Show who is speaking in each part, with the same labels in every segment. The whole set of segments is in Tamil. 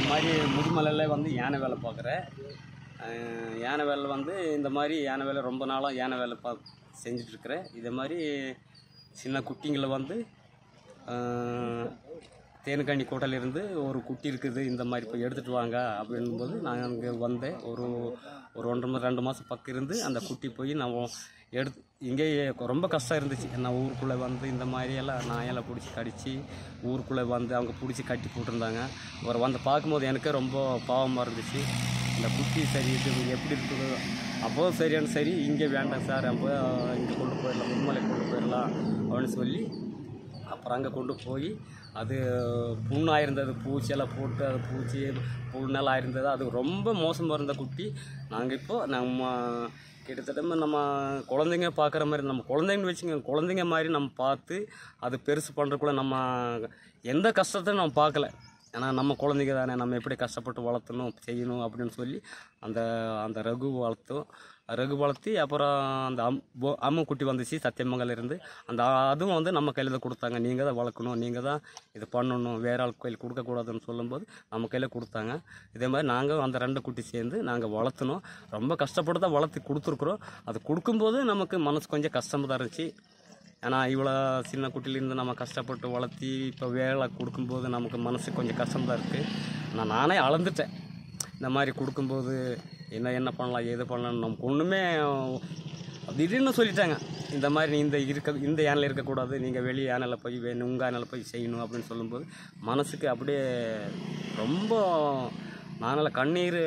Speaker 1: மாதிரி முதுமலையில் வந்து யானை வேலை பார்க்குறேன் யானை வேலை வந்து இந்த மாதிரி யானை வேலை ரொம்ப நாளாக யானை வேலை பா செஞ்சிட்ருக்கிறேன் இதே மாதிரி சின்ன குட்டிங்களை வந்து அஹ், தேனுக்காணி கோட்டையிலேருந்து ஒரு குட்டி இருக்குது இந்த மாதிரி இப்போ எடுத்துகிட்டு வாங்க அப்படின்போது நான் அங்கே வந்தேன் ஒரு ஒரு ஒன்றரை மா- ரெண்டு மாதம் பக்கம் இருந்து அந்த குட்டி போய் நான் எடுத்து இங்கேயே ரொம்ப கஷ்டம் இருந்துச்சு நான் ஊருக்குள்ளே வந்து இந்த மாதிரியெல்லாம் நாயெல்லாம் பிடிச்சி கடிச்சு ஊருக்குள்ளே வந்து அவங்க பிடிச்சி கட்டி போட்டிருந்தாங்க ஒரு வந்து பார்க்கும்போது எனக்கு ரொம்ப பாவமாக இருந்துச்சு இந்த குட்டி சரி இது எப்படி இருக்குது அப்போது சரியான சரி இங்கே வேண்டாம் சார் அப்போ இங்கே கொண்டு போயிடலாம் முன்மலை கொண்டு போயிடலாம் அப்படின்னு சொல்லி அப்புறம் அங்கே கொண்டு போய் அது புண்ணாக இருந்தது பூச்சியெல்லாம் போட்டு அது பூச்சி புண்ணெல்லாம் ஆயிருந்தது அது ரொம்ப மோசமாக இருந்த குட்டி நாங்கள் இப்போ நம்ம கிட்டத்தட்ட நம்ம குழந்தைங்க பார்க்குற மாதிரி நம்ம குழந்தைங்கன்னு வச்சுங்க குழந்தைங்க மாதிரி நம்ம பார்த்து அது பெருசு பண்ணுறக்குள்ள நம்ம எந்த கஷ்டத்தையும் நம்ம பார்க்கல ஏன்னா நம்ம குழந்தைங்க தானே நம்ம எப்படி கஷ்டப்பட்டு வளர்த்தணும் செய்யணும் அப்படின்னு சொல்லி அந்த அந்த ரகு வளர்த்தோம் ரகு வளர்த்தி அப்புறம் அந்த அம் பொ- அம்மு குட்டி வந்துச்சு சத்தியமங்கல இருந்து அந்த அதுவும் வந்து நம்ம கையில் தான் கொடுத்தாங்க நீங்கள் தான் வளர்க்கணும் நீங்கள் தான் இது பண்ணணும் வேற ஆள் கையில் கொடுக்கக்கூடாதுன்னு சொல்லும்போது நம்ம கையில் கொடுத்தாங்க இதே மாதிரி நாங்கள் அந்த ரெண்டு குட்டி சேர்ந்து நாங்கள் வளர்த்தணும் ரொம்ப கஷ்டப்பட்டு தான் வளர்த்து கொடுத்துருக்குறோம் அது கொடுக்கும்போது நமக்கு மனசு கொஞ்சம் கஷ்டமாக தான் இருந்துச்சு ஏன்னா இவ்வளோ சின்ன குட்டிலேருந்து நம்ம கஷ்டப்பட்டு வளர்த்தி இப்போ வேலை கொடுக்கும்போது நமக்கு மனசு கொஞ்சம் கஷ்டமாக இருக்குது நான் நானே அளந்துட்டேன் இந்த மாதிரி கொடுக்கும்போது என்ன என்ன பண்ணலாம் எது பண்ணலாம் நமக்கு ஒன்றுமே திடீர்னு சொல்லிட்டாங்க இந்த மாதிரி நீ இந்த இருக்க இந்த யானையில் இருக்கக்கூடாது நீங்கள் வெளியே யானையில் போய் வேணும் உங்கள் யானையில் போய் செய்யணும் அப்படின்னு சொல்லும்போது மனசுக்கு அப்படியே ரொம்ப நானில் கண்ணீர்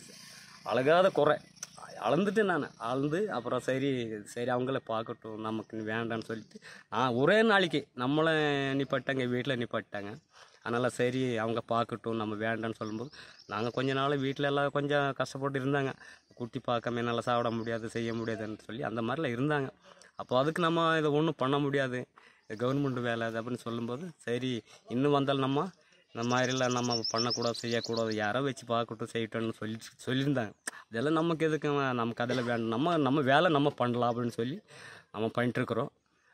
Speaker 1: அழகாத குறை அளந்துட்டு நான் அளந்து அப்புறம் சரி சரி அவங்கள பார்க்கட்டும் நமக்கு நீ வேண்டாம்னு சொல்லிட்டு நான் ஒரே நாளைக்கு நம்மளை நிப்பாட்டாங்க வீட்டில் நிப்பாட்டாங்க அதனால் சரி அவங்க பார்க்கட்டும் நம்ம வேண்டாம்னு சொல்லும்போது நாங்கள் கொஞ்ச நாள் வீட்டில் எல்லாம் கொஞ்சம் கஷ்டப்பட்டு இருந்தாங்க குட்டி பார்க்காம என்னால் சாப்பிட முடியாது செய்ய முடியாதுன்னு சொல்லி அந்த மாதிரிலாம் இருந்தாங்க அப்போ அதுக்கு நம்ம இதை ஒன்றும் பண்ண முடியாது இது கவர்மெண்ட் வேலை அது அப்படின்னு சொல்லும்போது சரி இன்னும் வந்தாலும் நம்ம இந்த மாதிரிலாம் நம்ம பண்ணக்கூடாது செய்யக்கூடாது யாரோ வச்சு பார்க்கட்டும் செய்யட்டும்னு சொல்லி சொல்லியிருந்தாங்க இதெல்லாம் நமக்கு எதுக்கு நமக்கு அதில் வேண்டாம் நம்ம நம்ம வேலை நம்ம பண்ணலாம் அப்படின்னு சொல்லி நம்ம பண்ணிட்டுருக்குறோம்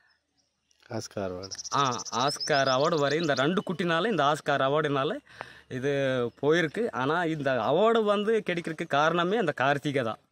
Speaker 2: ஆஸ்கார் அவார்டு
Speaker 1: ஆ ஆஸ்கார் அவார்டு வரை இந்த ரெண்டு குட்டினால இந்த ஆஸ்கார் அவார்டுனால இது போயிருக்கு ஆனால் இந்த அவார்டு வந்து கிடைக்கிறதுக்கு காரணமே அந்த கார்த்திகை தான்